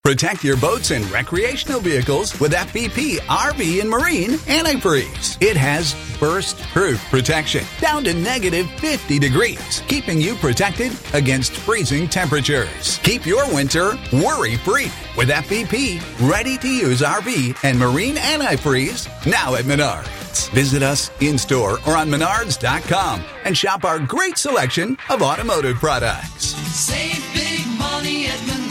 Protect your boats and recreational vehicles with FBP RV and Marine Antifreeze. It has burst proof protection down to negative 50 degrees, keeping you protected against freezing temperatures. Keep your winter worry free with FBP ready to use RV and Marine Antifreeze now at Menards. Visit us in store or on menards.com and shop our great selection of automotive products. Save big money at Menards.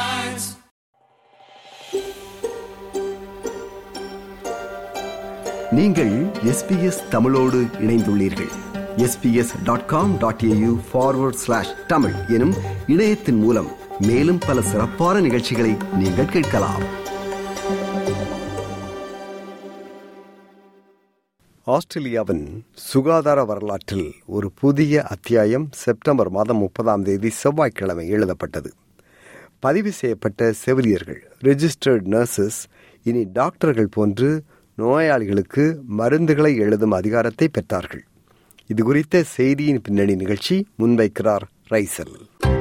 நீங்கள் SBS தமிழோடு இணைந்துள்ளீர்கள் SBS dot com dot AU forward slash Tamil எனும் இணையத்தின் மூலம் மேலும் பல சிறப்பான நிகழ்ச்சிகளை நீங்கள் கேட்கலாம் ஆஸ்திரேலியாவின் சுகாதார வரலாற்றில் ஒரு புதிய அத்தியாயம் செப்டம்பர் மாதம் முப்பதாம் தேதி செவ்வாய்க்கிழமை எழுதப்பட்டது பதிவு செய்யப்பட்ட செவிலியர்கள் ரெஜிஸ்டர்ட் நர்சஸ் இனி டாக்டர்கள் போன்று நோயாளிகளுக்கு மருந்துகளை எழுதும் அதிகாரத்தை பெற்றார்கள் இது குறித்த செய்தியின் பின்னணி நிகழ்ச்சி முன்வைக்கிறார் ரைசல்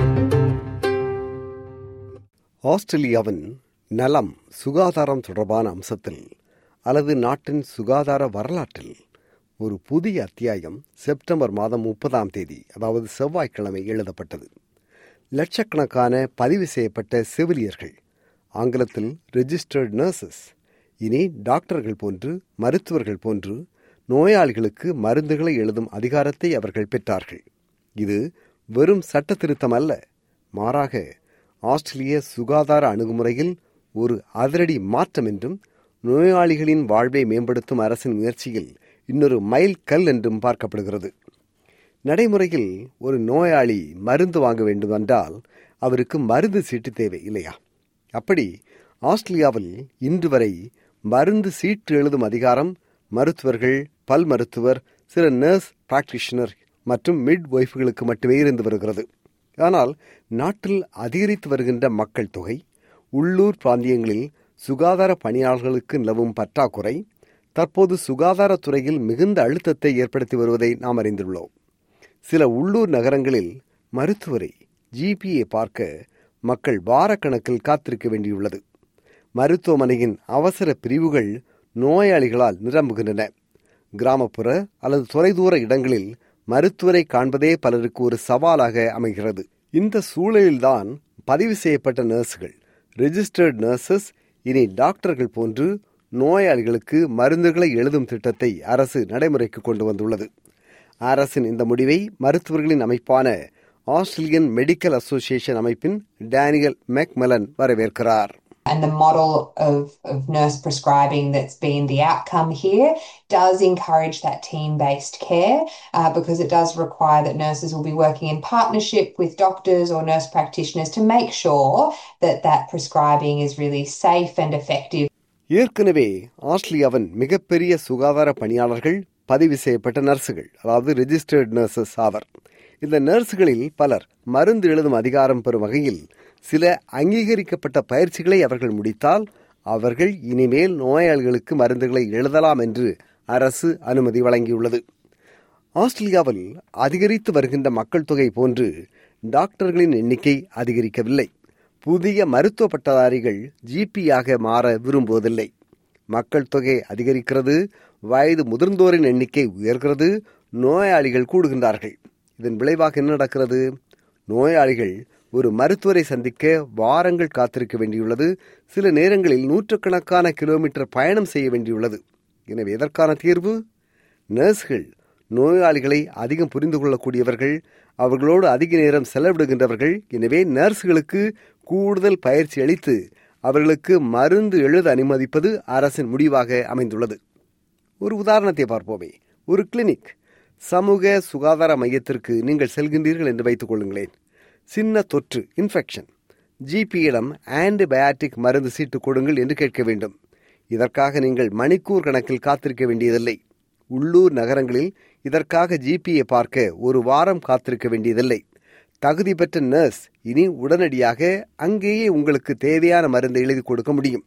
ஆஸ்திரேலியாவின் நலம் சுகாதாரம் தொடர்பான அம்சத்தில் அல்லது நாட்டின் சுகாதார வரலாற்றில் ஒரு புதிய அத்தியாயம் செப்டம்பர் மாதம் முப்பதாம் தேதி அதாவது செவ்வாய்க்கிழமை எழுதப்பட்டது லட்சக்கணக்கான பதிவு செய்யப்பட்ட செவிலியர்கள் ஆங்கிலத்தில் ரெஜிஸ்டர்ட் நர்சஸ் இனி டாக்டர்கள் போன்று மருத்துவர்கள் போன்று நோயாளிகளுக்கு மருந்துகளை எழுதும் அதிகாரத்தை அவர்கள் பெற்றார்கள் இது வெறும் சட்ட திருத்தம் அல்ல மாறாக ஆஸ்திரேலிய சுகாதார அணுகுமுறையில் ஒரு அதிரடி மாற்றம் என்றும் நோயாளிகளின் வாழ்வை மேம்படுத்தும் அரசின் முயற்சியில் இன்னொரு மைல் கல் என்றும் பார்க்கப்படுகிறது நடைமுறையில் ஒரு நோயாளி மருந்து வாங்க வேண்டுமென்றால் அவருக்கு மருந்து சீட்டு தேவை இல்லையா அப்படி ஆஸ்திரேலியாவில் இன்று வரை மருந்து சீட்டு எழுதும் அதிகாரம் மருத்துவர்கள் பல் மருத்துவர் சில நர்ஸ் பிராக்டிஷனர் மற்றும் மிட் ஒய்ஃப்களுக்கு மட்டுமே இருந்து வருகிறது ஆனால் நாட்டில் அதிகரித்து வருகின்ற மக்கள் தொகை உள்ளூர் பிராந்தியங்களில் சுகாதார பணியாளர்களுக்கு நிலவும் பற்றாக்குறை தற்போது சுகாதாரத்துறையில் மிகுந்த அழுத்தத்தை ஏற்படுத்தி வருவதை நாம் அறிந்துள்ளோம் சில உள்ளூர் நகரங்களில் மருத்துவரை ஜிபியை பார்க்க மக்கள் வாரக்கணக்கில் காத்திருக்க வேண்டியுள்ளது மருத்துவமனையின் அவசர பிரிவுகள் நோயாளிகளால் நிரம்புகின்றன கிராமப்புற அல்லது தொலைதூர இடங்களில் மருத்துவரை காண்பதே பலருக்கு ஒரு சவாலாக அமைகிறது இந்த சூழலில்தான் பதிவு செய்யப்பட்ட நர்சுகள் ரெஜிஸ்டர்ட் நர்சஸ் இனி டாக்டர்கள் போன்று நோயாளிகளுக்கு மருந்துகளை எழுதும் திட்டத்தை அரசு நடைமுறைக்கு கொண்டு வந்துள்ளது அரசின் இந்த முடிவை மருத்துவர்களின் அமைப்பான ஆஸ்திரேலியன் மெடிக்கல் அசோசியேஷன் அமைப்பின் டேனியல் மெக்மெலன் வரவேற்கிறார் and the model of, of nurse prescribing that's been the outcome here does encourage that team based care uh, because it does require that nurses will be working in partnership with doctors or nurse practitioners to make sure that that prescribing is really safe and effective. ஏற்கனவே ஆஸ்திரேலியாவின் மிகப்பெரிய சுகாதார பணியாளர்கள் பதிவு செய்யப்பட்ட நர்சுகள் அதாவது registered nurses ஆவர் இந்த நர்சுகளில் பலர் மருந்து எழுதும் அதிகாரம் பெறும் வகையில் சில அங்கீகரிக்கப்பட்ட பயிற்சிகளை அவர்கள் முடித்தால் அவர்கள் இனிமேல் நோயாளிகளுக்கு மருந்துகளை எழுதலாம் என்று அரசு அனுமதி வழங்கியுள்ளது ஆஸ்திரேலியாவில் அதிகரித்து வருகின்ற மக்கள் தொகை போன்று டாக்டர்களின் எண்ணிக்கை அதிகரிக்கவில்லை புதிய மருத்துவ பட்டதாரிகள் ஜிபியாக மாற விரும்புவதில்லை மக்கள் தொகை அதிகரிக்கிறது வயது முதிர்ந்தோரின் எண்ணிக்கை உயர்கிறது நோயாளிகள் கூடுகின்றார்கள் இதன் விளைவாக என்ன நடக்கிறது நோயாளிகள் ஒரு மருத்துவரை சந்திக்க வாரங்கள் காத்திருக்க வேண்டியுள்ளது சில நேரங்களில் நூற்றுக்கணக்கான கிலோமீட்டர் பயணம் செய்ய வேண்டியுள்ளது எனவே எதற்கான தீர்வு நர்ஸ்கள் நோயாளிகளை அதிகம் புரிந்து கொள்ளக்கூடியவர்கள் அவர்களோடு அதிக நேரம் செலவிடுகின்றவர்கள் எனவே நர்ஸ்களுக்கு கூடுதல் பயிற்சி அளித்து அவர்களுக்கு மருந்து எழுத அனுமதிப்பது அரசின் முடிவாக அமைந்துள்ளது ஒரு உதாரணத்தை பார்ப்போமே ஒரு கிளினிக் சமூக சுகாதார மையத்திற்கு நீங்கள் செல்கின்றீர்கள் என்று வைத்துக் கொள்ளுங்களேன் சின்ன தொற்று இன்ஃபெக்ஷன் ஜிபியிடம் ஆன்டிபயாட்டிக் மருந்து சீட்டு கொடுங்கள் என்று கேட்க வேண்டும் இதற்காக நீங்கள் மணிக்கூர் கணக்கில் காத்திருக்க வேண்டியதில்லை உள்ளூர் நகரங்களில் இதற்காக ஜிபியை பார்க்க ஒரு வாரம் காத்திருக்க வேண்டியதில்லை தகுதி பெற்ற நர்ஸ் இனி உடனடியாக அங்கேயே உங்களுக்கு தேவையான மருந்தை எழுதி கொடுக்க முடியும்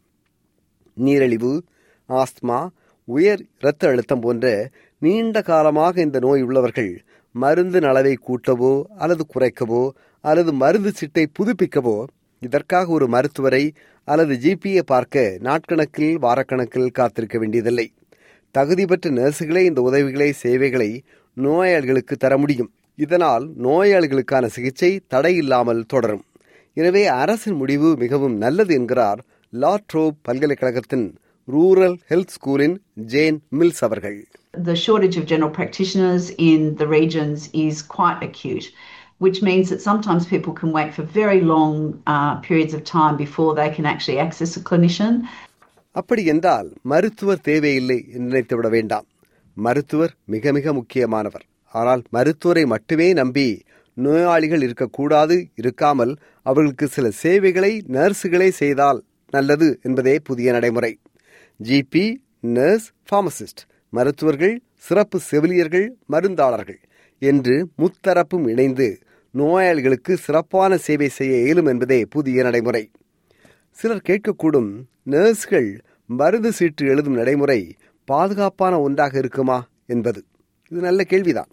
நீரிழிவு ஆஸ்துமா உயர் இரத்த அழுத்தம் போன்ற நீண்ட காலமாக இந்த நோய் உள்ளவர்கள் மருந்து அளவை கூட்டவோ அல்லது குறைக்கவோ அல்லது மருந்து சிட்டை புதுப்பிக்கவோ இதற்காக ஒரு மருத்துவரை அல்லது ஜிபியை பார்க்க நாட்கணக்கில் வாரக்கணக்கில் காத்திருக்க வேண்டியதில்லை தகுதி பெற்ற நர்சுகளே இந்த உதவிகளை சேவைகளை நோயாளிகளுக்கு தர முடியும் இதனால் நோயாளிகளுக்கான சிகிச்சை தடையில்லாமல் தொடரும் எனவே அரசின் முடிவு மிகவும் நல்லது என்கிறார் லாட்ரோப் பல்கலைக்கழகத்தின் ரூரல் ஹெல்த் ஸ்கூலின் ஜேன் மில்ஸ் அவர்கள் The shortage of general practitioners in the regions is quite acute, which means that sometimes people can wait for very long uh, periods of time before they can actually access a clinician. அப்படி என்றால் மருத்துவர் தேவையில்லை என்று நினைத்துவிட வேண்டாம் மருத்துவர் மிக மிக முக்கியமானவர் ஆனால் மருத்துவரை மட்டுமே நம்பி நோயாளிகள் இருக்கக்கூடாது இருக்காமல் அவர்களுக்கு சில சேவைகளை நர்ஸுகளே செய்தால் நல்லது என்பதே புதிய நடைமுறை ஜிபி நர்ஸ் ஃபார்மசிஸ்ட் மருத்துவர்கள் சிறப்பு செவிலியர்கள் மருந்தாளர்கள் என்று முத்தரப்பும் இணைந்து நோயாளிகளுக்கு சிறப்பான சேவை செய்ய இயலும் என்பதே புதிய நடைமுறை சிலர் கேட்கக்கூடும் நர்ஸ்கள் மருந்து சீட்டு எழுதும் நடைமுறை பாதுகாப்பான ஒன்றாக இருக்குமா என்பது இது நல்ல கேள்விதான்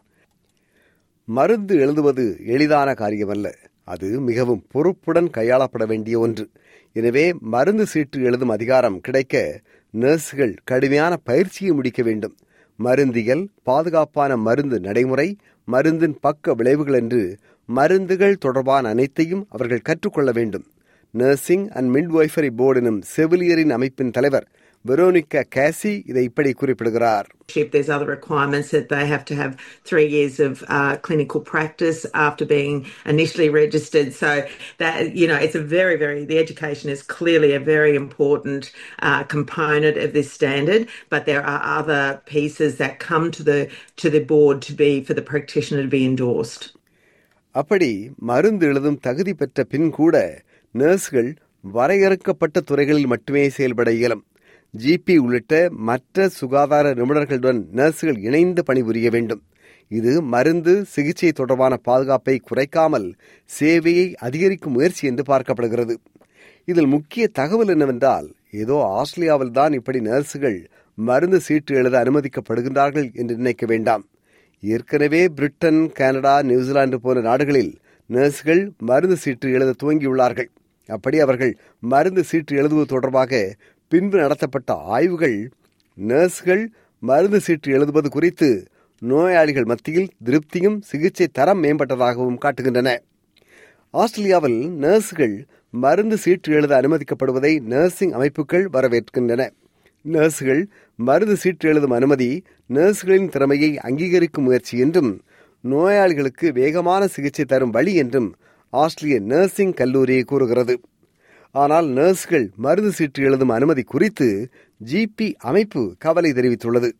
மருந்து எழுதுவது எளிதான காரியமல்ல அது மிகவும் பொறுப்புடன் கையாளப்பட வேண்டிய ஒன்று எனவே மருந்து சீட்டு எழுதும் அதிகாரம் கிடைக்க நர்ஸ்கள் கடுமையான பயிற்சியை முடிக்க வேண்டும் மருந்தியல் பாதுகாப்பான மருந்து நடைமுறை மருந்தின் பக்க விளைவுகள் என்று மருந்துகள் தொடர்பான அனைத்தையும் அவர்கள் கற்றுக்கொள்ள வேண்டும் நர்சிங் அண்ட் மிட்வைஃபரி போர்டு எனும் செவிலியரின் அமைப்பின் தலைவர் வெரோனிகா கேசி இதை இப்படி குறிப்பிடுகிறார் There's other requirements that they have to have three years of uh, clinical practice after being initially registered. So that you know, it's a very, very the education is clearly a very important uh, component of this standard. But there are other pieces that come to the to the board to be for the practitioner to be endorsed. அப்படி மருந்து எழுதும் தகுதி பெற்ற பின் கூட நர்ஸ்கள் வரையறுக்கப்பட்ட துறைகளில் மட்டுமே செயல்பட இயலும் ஜிபி உள்ளிட்ட மற்ற சுகாதார நிபுணர்களுடன் நர்சுகள் இணைந்து பணிபுரிய வேண்டும் இது மருந்து சிகிச்சை தொடர்பான பாதுகாப்பை குறைக்காமல் சேவையை அதிகரிக்கும் முயற்சி என்று பார்க்கப்படுகிறது இதில் முக்கிய தகவல் என்னவென்றால் ஏதோ ஆஸ்திரேலியாவில் தான் இப்படி நர்சுகள் மருந்து சீட்டு எழுத அனுமதிக்கப்படுகின்றார்கள் என்று நினைக்க வேண்டாம் ஏற்கனவே பிரிட்டன் கனடா நியூசிலாந்து போன்ற நாடுகளில் நர்ஸ்கள் மருந்து சீட்டு எழுத துவங்கியுள்ளார்கள் அப்படி அவர்கள் மருந்து சீட்டு எழுதுவது தொடர்பாக பின்பு நடத்தப்பட்ட ஆய்வுகள் நர்ஸ்கள் மருந்து சீட்டு எழுதுவது குறித்து நோயாளிகள் மத்தியில் திருப்தியும் சிகிச்சை தரம் மேம்பட்டதாகவும் காட்டுகின்றன ஆஸ்திரேலியாவில் நர்ஸ்கள் மருந்து சீட்டு எழுத அனுமதிக்கப்படுவதை நர்சிங் அமைப்புகள் வரவேற்கின்றன நர்ஸ்கள் மருந்து சீட்டு எழுதும் அனுமதி நர்ஸ்களின் திறமையை அங்கீகரிக்கும் முயற்சி என்றும் நோயாளிகளுக்கு வேகமான சிகிச்சை தரும் வழி என்றும் ஆஸ்திரேலிய நர்சிங் கல்லூரி கூறுகிறது ஆனால் நர்ஸ்கள் மருந்து சீட்டு எழுதும் அனுமதி குறித்து ஜிபி அமைப்பு கவலை தெரிவித்துள்ளது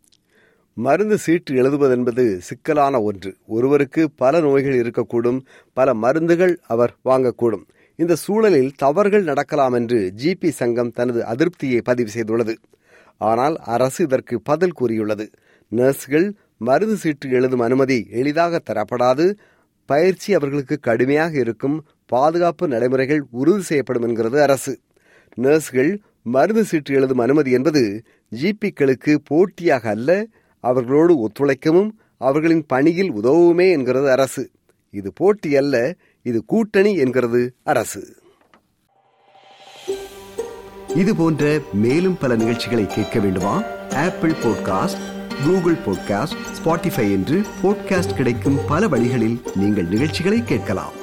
மருந்து சீட்டு எழுதுவதென்பது சிக்கலான ஒன்று ஒருவருக்கு பல நோய்கள் இருக்கக்கூடும் பல மருந்துகள் அவர் வாங்கக்கூடும் இந்த சூழலில் தவறுகள் நடக்கலாம் என்று ஜிபி சங்கம் தனது அதிருப்தியை பதிவு செய்துள்ளது ஆனால் அரசு இதற்கு பதில் கூறியுள்ளது நர்ஸ்கள் மருந்து சீட்டு எழுதும் அனுமதி எளிதாக தரப்படாது பயிற்சி அவர்களுக்கு கடுமையாக இருக்கும் பாதுகாப்பு நடைமுறைகள் உறுதி செய்யப்படும் என்கிறது அரசு நர்ஸ்கள் மருந்து சீட்டு எழுதும் அனுமதி என்பது ஜிபிக்களுக்கு போட்டியாக அல்ல அவர்களோடு ஒத்துழைக்கவும் அவர்களின் பணியில் உதவுமே என்கிறது அரசு இது போட்டி அல்ல இது கூட்டணி என்கிறது அரசு இது போன்ற மேலும் பல நிகழ்ச்சிகளை கேட்க வேண்டுமா Apple podcast Google podcast Spotify என்று பாட்காஸ்ட் கிடைக்கும் பல வழிகளில் நீங்கள் நிகழ்ச்சிகளை கேட்கலாம்